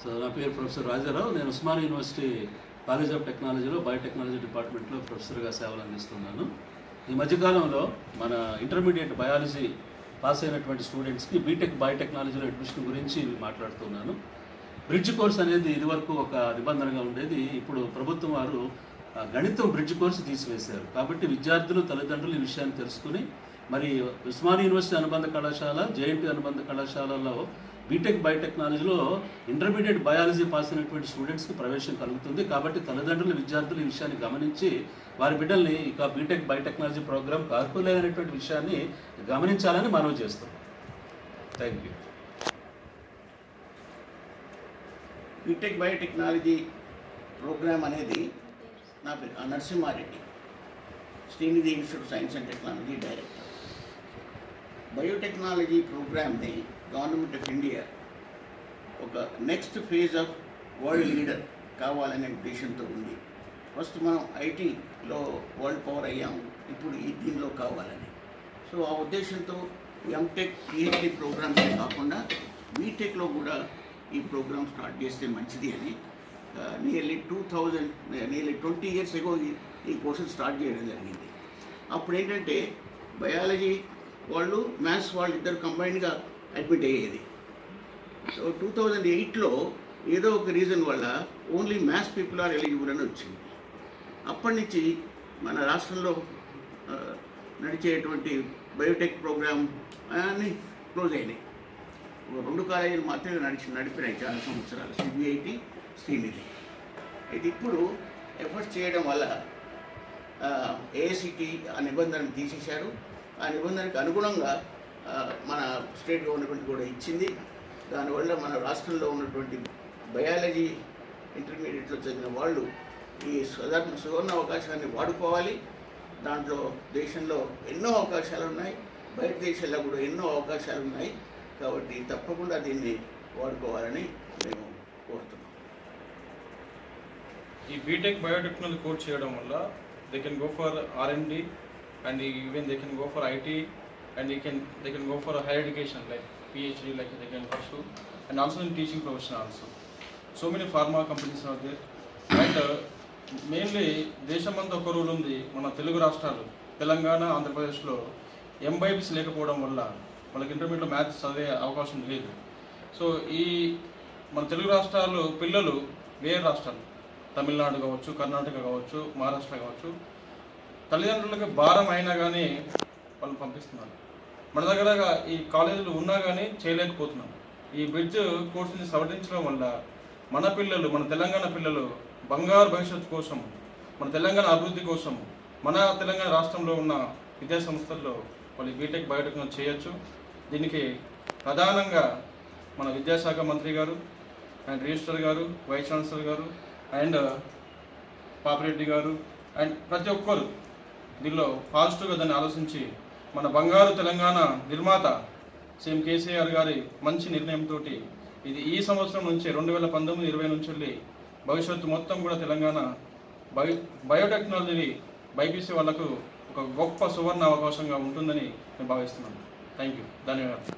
so నా పేరు professor Rajarao నేను ఉస్మానియా యూనివర్సిటీ కాలేజ్ ఆఫ్ టెక్నాలజీలో బయోటెక్నాలజీ డిపార్ట్మెంట్లో ప్రొఫెసర్గా సేవలు అందిస్తున్నాను ఈ మధ్యకాలంలో మన ఇంటర్మీడియట్ బయాలజీ పాస్ అయినటువంటి స్టూడెంట్స్కి బీటెక్ బయోటెక్నాలజీలో అడ్మిషన్ గురించి మాట్లాడుతున్నాను బ్రిడ్జ్ కోర్స్ అనేది ఇదివరకు ఒక నిబంధనగా ఉండేది ఇప్పుడు ప్రభుత్వం వారు ఆ, గణితం బ్రిడ్జ్ కోర్సు తీసివేశారు కాబట్టి విద్యార్థులు తల్లిదండ్రులు ఈ విషయాన్ని తెలుసుకుని మరి ఉస్మానియా యూనివర్సిటీ అనుబంధ కళాశాల జేఎన్టీ అనుబంధ కళాశాలలో బీటెక్ బయోటెక్నాలజీలో ఇంటర్మీడియట్ బయాలజీ పాస్ అయినటువంటి స్టూడెంట్స్కి ప్రవేశం కలుగుతుంది కాబట్టి తల్లిదండ్రులు విద్యార్థులు ఈ విషయాన్ని గమనించి వారి బిడ్డల్ని ఇక బీటెక్ బయోటెక్నాలజీ ప్రోగ్రామ్ కార్పులేనటువంటి విషయాన్ని గమనించాలని మనవి చేస్తున్నాం thank you BTech biotechnology programme అనేది నా పేరు ఆ Narasimhareddy Srinidhi institute science and technology director biotechnology ప్రోగ్రామ్ని గవర్నమెంట్ ఆఫ్ ఇండియా ఒక next phase of world leader కావాలనే ఉద్దేశంతో ఉంది ఫస్ట్ మనం ఐటీలో వరల్డ్ పవర్ అయ్యాం ఇప్పుడు ఈ దీనిలో కావాలని సో ఆ ఉద్దేశంతో ఎంటెక్ పిహెచ్డి ప్రోగ్రామ్స్ కాకుండా బీటెక్లో కూడా ఈ ప్రోగ్రామ్ స్టార్ట్ చేస్తే మంచిది అని nearly two thousand nearly twenty years ago ఈ కోర్సెస్ స్టార్ట్ చేయడం జరిగింది అప్పుడు ఏంటంటే బయాలజీ వాళ్ళు మ్యాథ్స్ వాళ్ళు ఇద్దరు కంబైన్డ్గా అడ్మిట్ అయ్యేది సో టూ థౌజండ్ ఎయిట్లో ఏదో ఒక రీజన్ వల్ల only maths people are eligible అని వచ్చింది అప్పటి నుంచి మన రాష్ట్రంలో ఆ, నడిచేటువంటి బయోటెక్ ప్రోగ్రామ్ అన్నీ క్లోజ్ అయినాయి ఒక రెండు కాలేజీలు మాత్రమే నడిచి నడిపినాయి చాలా సంవత్సరాలు సిబిఐటి శ్రీనిధి అయితే ఇప్పుడు ఎఫర్ట్స్ చేయడం వల్ల ఏఐసిటి ఆ నిబంధనను తీసేశారు ఆ నిబంధనకు అనుగుణంగా ఆ, మన స్టేట్ గవర్నమెంట్ కూడా ఇచ్చింది దానివల్ల మన రాష్ట్రంలో ఉన్నటువంటి బయాలజీ ఇంటర్మీడియట్లో చదివిన వాళ్ళు ఈ సాధారణ సువర్ణ అవకాశాన్ని వాడుకోవాలి దాంట్లో దేశంలో ఎన్నో అవకాశాలు ఉన్నాయి బయట దేశాల్లో కూడా ఎన్నో అవకాశాలు ఉన్నాయి కాబట్టి తప్పకుండా దీన్ని వాడుకోవాలని మేము కోరుతున్నాం ఈ బీటెక్ బయోటెక్నాలజీ కోర్స్ చేయడం వల్ల they can go for R and D and even they can go for IT and ఈ can they can go for higher education like PhD like they can pursue and also in teaching profession also so many pharma companies are there and mainly దేశమంతా ఒక rule ఉంది మన తెలుగు రాష్ట్రాలు తెలంగాణ ఆంధ్రప్రదేశ్లో ఎంబైబీస్ లేకపోవడం వల్ల వాళ్ళకి ఇంటర్మీడియట్లో మ్యాథ్స్ చదివే అవకాశం లేదు సో ఈ మన తెలుగు రాష్ట్రాలు పిల్లలు వేరే రాష్ట్రాలు తమిళనాడు కావచ్చు కర్ణాటక కావచ్చు మహారాష్ట్ర కావచ్చు తల్లిదండ్రులకి భారం అయినా కానీ వాళ్ళు పంపిస్తున్నారు మన దగ్గర ఈ కాలేజీలు ఉన్నా కానీ చేయలేకపోతున్నాం ఈ బ్రిడ్జ్ కోర్సుని సవరించడం వల్ల మన పిల్లలు మన తెలంగాణ పిల్లలు బంగారు భవిష్యత్తు కోసం మన తెలంగాణ అభివృద్ధి కోసం మన తెలంగాణ రాష్ట్రంలో ఉన్న విద్యా సంస్థల్లో వాళ్ళు బీటెక్ బయోటెక్నాలజీ చేయొచ్చు దీనికి ప్రధానంగా మన విద్యాశాఖ మంత్రి గారు అండ్ రిజిస్టర్ గారు వైస్ ఛాన్సలర్ గారు అండ్ పాపిరెడ్డి గారు అండ్ ప్రతి ఒక్కరు దీనిలో పాజిటివ్గా దాన్ని ఆలోచించి మన బంగారు తెలంగాణ నిర్మాత సీఎం కేసీఆర్ గారి మంచి నిర్ణయంతో ఇది ఈ సంవత్సరం నుంచి రెండు వేల పంతొమ్మిది ఇరవై నుంచి వెళ్ళి భవిష్యత్తు మొత్తం కూడా తెలంగాణ బయో బయోటెక్నాలజీ బైపీసీ వాళ్ళకు ఒక గొప్ప సువర్ణ అవకాశంగా ఉంటుందని నేను భావిస్తున్నాను థ్యాంక్ యూ ధన్యవాదాలు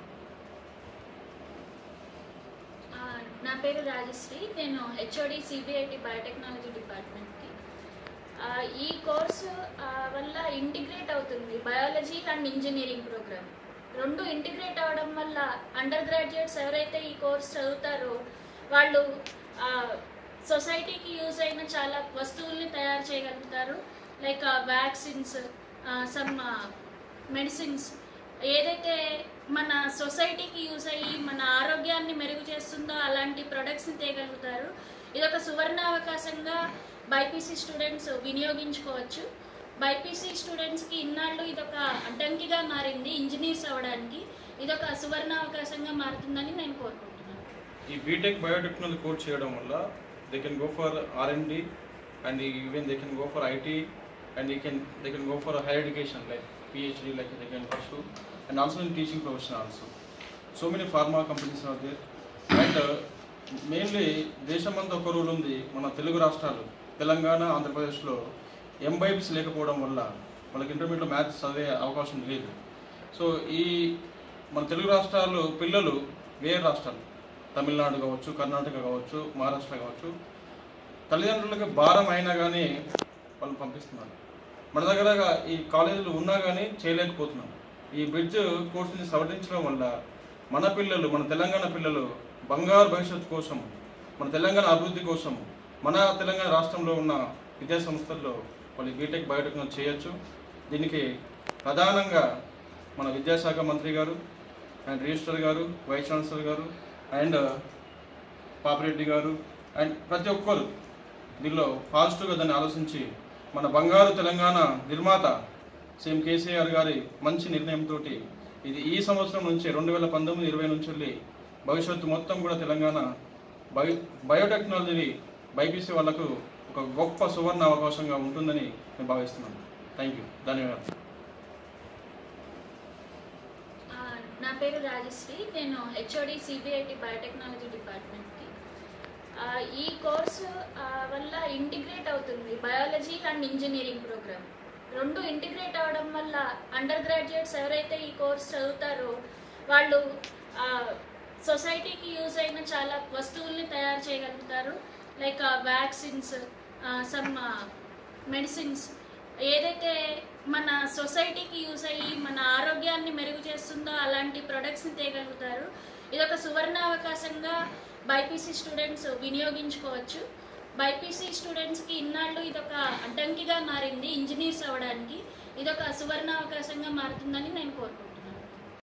ఆ, నా పేరు రాజశ్రీ నేను హెచ్ఓడి సిబిఐటి బయోటెక్నాలజీ డిపార్ట్మెంట్కి ఆ, ఈ కోర్సు ఆ, వల్ల ఇంటిగ్రేట్ అవుతుంది బయాలజీ అండ్ ఇంజనీరింగ్ ప్రోగ్రామ్ రెండు ఇంటిగ్రేట్ అవ్వడం వల్ల అండర్ గ్రాడ్యుయేట్స్ ఎవరైతే ఈ కోర్స్ చదువుతారో వాళ్ళు సొసైటీకి యూజ్ అయిన చాలా వస్తువుల్ని తయారు చేయగలుగుతారు లైక్ వ్యాక్సిన్స్ సమ్ మెడిసిన్స్ ఏదైతే మన సొసైటీకి యూజ్ అయ్యి మన ఆరోగ్యాన్ని మెరుగు చేస్తుందో అలాంటి ప్రొడక్ట్స్ని తేగలుగుతారు ఇది ఒక సువర్ణ అవకాశంగా బైపీసీ స్టూడెంట్స్ వినియోగించుకోవచ్చు బైపీసీ స్టూడెంట్స్కి ఇన్నాళ్ళు ఇదొక అడ్డంకిగా మారింది ఇంజనీర్స్ అవ్వడానికి ఇదొక సువర్ణ అవకాశంగా మారుతుందని నేను కోరుకుంటున్నాను ఈ బీటెక్ బయోటెక్నాలజీ కోర్స్ చేయడం వల్ల they can go for R and D and even they can go for IT and ఈ can they can go for higher education like PhD like they can pursue and also in teaching profession also so many pharma companies are there and mainly దేశమంతా ఒక rule ఉంది మన తెలుగు రాష్ట్రాలు తెలంగాణ ఆంధ్రప్రదేశ్లో ఎంబైబీస్ లేకపోవడం వల్ల వాళ్ళకి ఇంటర్మీడియట్లో మ్యాథ్స్ చదివే అవకాశం లేదు సో ఈ మన తెలుగు రాష్ట్రాలు పిల్లలు వేరే రాష్ట్రాలు తమిళనాడు కావచ్చు కర్ణాటక కావచ్చు మహారాష్ట్ర కావచ్చు తల్లిదండ్రులకు భారం అయినా కానీ వాళ్ళు పంపిస్తున్నారు మన దగ్గర ఈ కాలేజీలు ఉన్నా కానీ చేయలేకపోతున్నాం ఈ బ్రిడ్జ్ కోర్సుని సవరించడం వల్ల మన పిల్లలు మన తెలంగాణ పిల్లలు బంగారు భవిష్యత్తు కోసం మన తెలంగాణ అభివృద్ధి కోసం మన తెలంగాణ రాష్ట్రంలో ఉన్న విద్యా సంస్థల్లో వాళ్ళు బీటెక్ బయోటెక్నాలజీ చేయొచ్చు దీనికి ప్రధానంగా మన విద్యాశాఖ మంత్రి గారు అండ్ రిజిస్టర్ గారు వైస్ ఛాన్సలర్ గారు అండ్ పాపిరెడ్డి గారు అండ్ ప్రతి ఒక్కరు దీనిలో పాజిటివ్గా దాన్ని ఆలోచించి మన బంగారు తెలంగాణ నిర్మాత సీఎం కేసీఆర్ గారి మంచి నిర్ణయంతో ఇది ఈ సంవత్సరం నుంచి రెండు వేల పంతొమ్మిది ఇరవై నుంచి వెళ్ళి భవిష్యత్తు మొత్తం కూడా తెలంగాణ బయో బయోటెక్నాలజీ బైపీసీ వాళ్ళకు ఒక గొప్ప సువర్ణ అవకాశంగా ఉంటుందని నేను భావిస్తున్నాను థ్యాంక్ యూ ధన్యవాదాలు ఆ, నా పేరు రాజశ్రీ నేను హెచ్ఓడి సిబిఐటి బయోటెక్నాలజీ డిపార్ట్మెంట్కి ఆ, ఈ కోర్సు ఆ, వల్ల ఇంటిగ్రేట్ అవుతుంది బయాలజీ అండ్ ఇంజనీరింగ్ ప్రోగ్రామ్ రెండు ఇంటిగ్రేట్ అవ్వడం వల్ల అండర్ గ్రాడ్యుయేట్స్ ఎవరైతే ఈ కోర్స్ చదువుతారో వాళ్ళు సొసైటీకి యూజ్ అయిన చాలా వస్తువుల్ని తయారు చేయగలుగుతారు లైక్ వ్యాక్సిన్స్ సమ్ మెడిసిన్స్ ఏదైతే మన సొసైటీకి యూజ్ అయ్యి మన ఆరోగ్యాన్ని మెరుగు చేస్తుందో అలాంటి ప్రొడక్ట్స్ని తేగలుగుతారు ఇది ఒక సువర్ణ అవకాశంగా బైపీసీ స్టూడెంట్స్ వినియోగించుకోవచ్చు బైపీసీ స్టూడెంట్స్కి ఇన్నాళ్ళు ఇదొక అడ్డంకిగా మారింది ఇంజనీర్స్ అవ్వడానికి ఇదొక సువర్ణ అవకాశంగా మారుతుందని నేను కోరుకుంటున్నాను